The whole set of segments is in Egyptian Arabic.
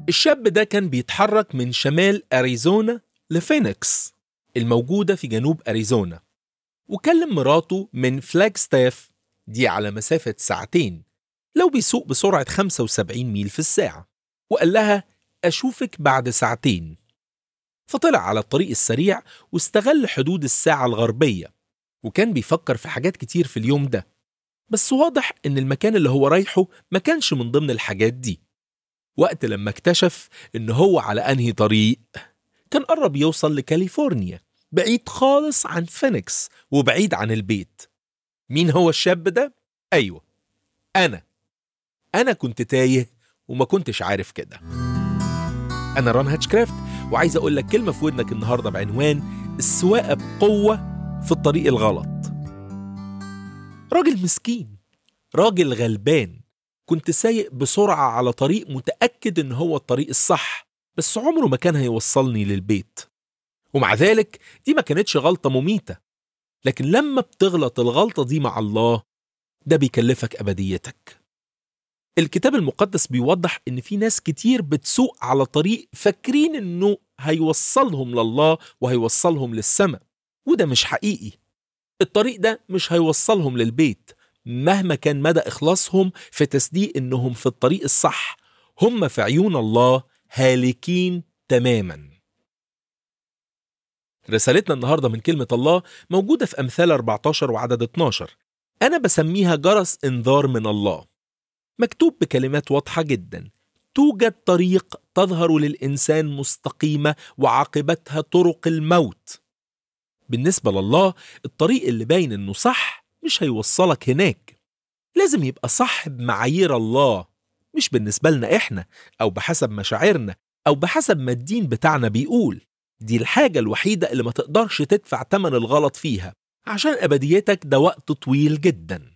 الشاب ده كان بيتحرك من شمال أريزونا لفينيكس الموجودة في جنوب أريزونا وكلم مراته من فلاجستاف دي على مسافة ساعتين لو بيسوق بسرعة 75 ميل في الساعة وقال لها أشوفك بعد ساعتين فطلع على الطريق السريع واستغل حدود الساعة الغربية وكان بيفكر في حاجات كتير في اليوم ده بس واضح إن المكان اللي هو رايحه ما كانش من ضمن الحاجات دي وقت لما اكتشف إن هو على أنهي طريق كان قرب يوصل لكاليفورنيا بعيد خالص عن فينيكس وبعيد عن البيت مين هو الشاب ده؟ أيوة أنا أنا كنت تايه وما كنتش عارف كده أنا ران هاتشكرافت وعايز أقول لك كلمة في ودنك النهاردة بعنوان السواقة بقوة في الطريق الغلط راجل مسكين راجل غلبان كنت سايق بسرعة على طريق متأكد إن هو الطريق الصح بس عمره ما كان هيوصلني للبيت ومع ذلك دي ما كانتش غلطة مميتة لكن لما بتغلط الغلطة دي مع الله ده بيكلفك أبديتك الكتاب المقدس بيوضح إن في ناس كتير بتسوق على طريق فاكرين إنه هيوصلهم لله وهيوصلهم للسماء وده مش حقيقي الطريق ده مش هيوصلهم للبيت مهما كان مدى إخلاصهم في تصديق إنهم في الطريق الصح هم في عيون الله هالكين تماما رسالتنا النهاردة من كلمة الله موجودة في أمثال 14 وعدد 12 أنا بسميها جرس إنذار من الله مكتوب بكلمات واضحة جدا توجد طريق تظهر للإنسان مستقيمة وعاقبتها طرق الموت بالنسبة لله الطريق اللي باين إنه صح مش هيوصلك هناك لازم يبقى صح بمعايير الله مش بالنسبة لنا إحنا أو بحسب مشاعرنا أو بحسب ما الدين بتاعنا بيقول دي الحاجة الوحيدة اللي ما تقدرش تدفع تمن الغلط فيها عشان أبديتك ده وقت طويل جدا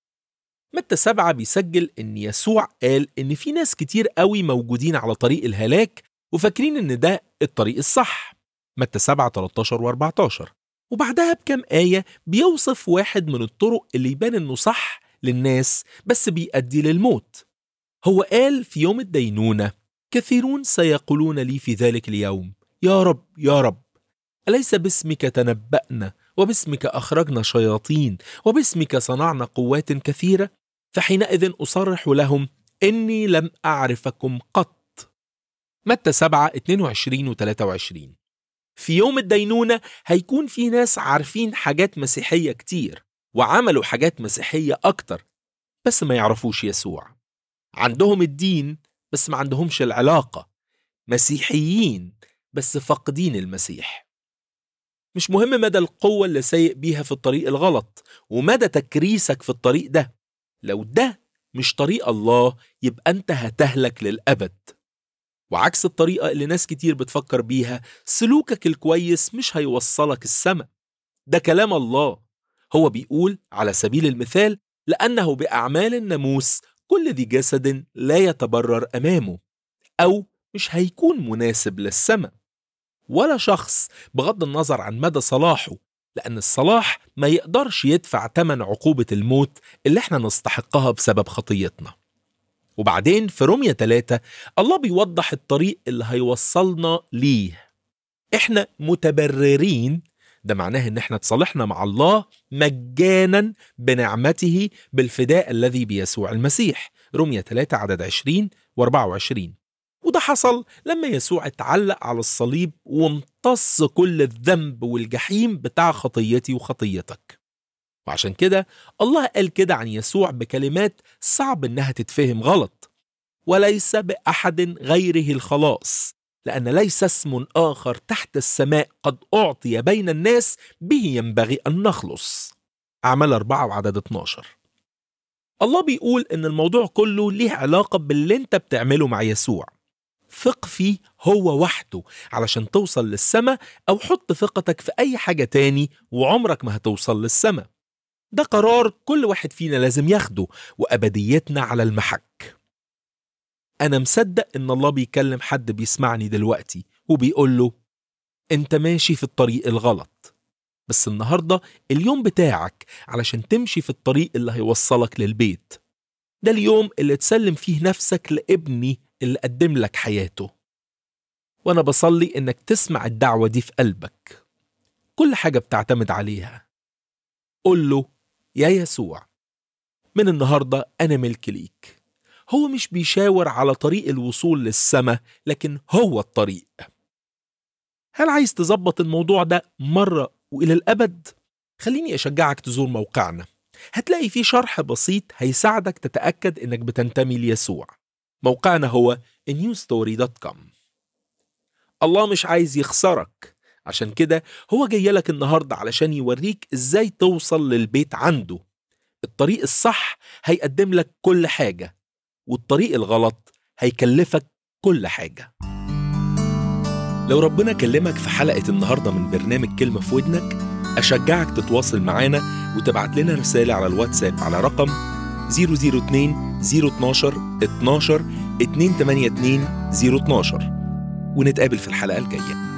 متى سبعة بيسجل إن يسوع قال إن في ناس كتير قوي موجودين على طريق الهلاك وفاكرين إن ده الطريق الصح متى سبعة 13 و 14 وبعدها بكم آية بيوصف واحد من الطرق اللي يبان إنه صح للناس بس بيؤدي للموت هو قال في يوم الدينونة كثيرون سيقولون لي في ذلك اليوم يا رب يا رب أليس باسمك تنبأنا وباسمك أخرجنا شياطين وباسمك صنعنا قوات كثيرة فحينئذ أصرح لهم إني لم أعرفكم قط متى 7 22 و 23 في يوم الدينونة هيكون في ناس عارفين حاجات مسيحية كتير وعملوا حاجات مسيحية أكتر بس ما يعرفوش يسوع عندهم الدين بس ما عندهمش العلاقة مسيحيين بس فاقدين المسيح مش مهم مدى القوة اللي سايق بيها في الطريق الغلط ومدى تكريسك في الطريق ده لو ده مش طريق الله يبقى انت هتهلك للأبد وعكس الطريقة اللي ناس كتير بتفكر بيها سلوكك الكويس مش هيوصلك السماء ده كلام الله هو بيقول على سبيل المثال لأنه بأعمال الناموس كل ذي جسد لا يتبرر أمامه أو مش هيكون مناسب للسماء ولا شخص بغض النظر عن مدى صلاحه لأن الصلاح ما يقدرش يدفع تمن عقوبة الموت اللي احنا نستحقها بسبب خطيتنا وبعدين في رومية 3 الله بيوضح الطريق اللي هيوصلنا ليه احنا متبررين ده معناه ان احنا تصالحنا مع الله مجانا بنعمته بالفداء الذي بيسوع المسيح رومية 3 عدد 20 و24 وده حصل لما يسوع اتعلق على الصليب وامتص كل الذنب والجحيم بتاع خطيتي وخطيتك وعشان كده الله قال كده عن يسوع بكلمات صعب انها تتفهم غلط وليس باحد غيره الخلاص لان ليس اسم اخر تحت السماء قد اعطي بين الناس به ينبغي ان نخلص اعمال أربعة وعدد 12 الله بيقول ان الموضوع كله ليه علاقة باللي انت بتعمله مع يسوع ثق فيه هو وحده علشان توصل للسماء أو حط ثقتك في أي حاجة تاني وعمرك ما هتوصل للسماء ده قرار كل واحد فينا لازم ياخده وأبديتنا على المحك أنا مصدق إن الله بيكلم حد بيسمعني دلوقتي وبيقول له أنت ماشي في الطريق الغلط بس النهاردة اليوم بتاعك علشان تمشي في الطريق اللي هيوصلك للبيت ده اليوم اللي تسلم فيه نفسك لابني اللي قدم لك حياته وأنا بصلي إنك تسمع الدعوة دي في قلبك كل حاجة بتعتمد عليها قول له يا يسوع من النهاردة أنا ملك ليك هو مش بيشاور على طريق الوصول للسماء لكن هو الطريق هل عايز تظبط الموضوع ده مرة وإلى الأبد؟ خليني أشجعك تزور موقعنا هتلاقي فيه شرح بسيط هيساعدك تتأكد إنك بتنتمي ليسوع موقعنا هو newstory.com الله مش عايز يخسرك عشان كده هو جاي لك النهاردة علشان يوريك إزاي توصل للبيت عنده الطريق الصح هيقدم لك كل حاجة والطريق الغلط هيكلفك كل حاجة لو ربنا كلمك في حلقة النهاردة من برنامج كلمة في ودنك أشجعك تتواصل معانا وتبعت لنا رسالة على الواتساب على رقم 002 012 12 282 012 ونتقابل في الحلقة الجاية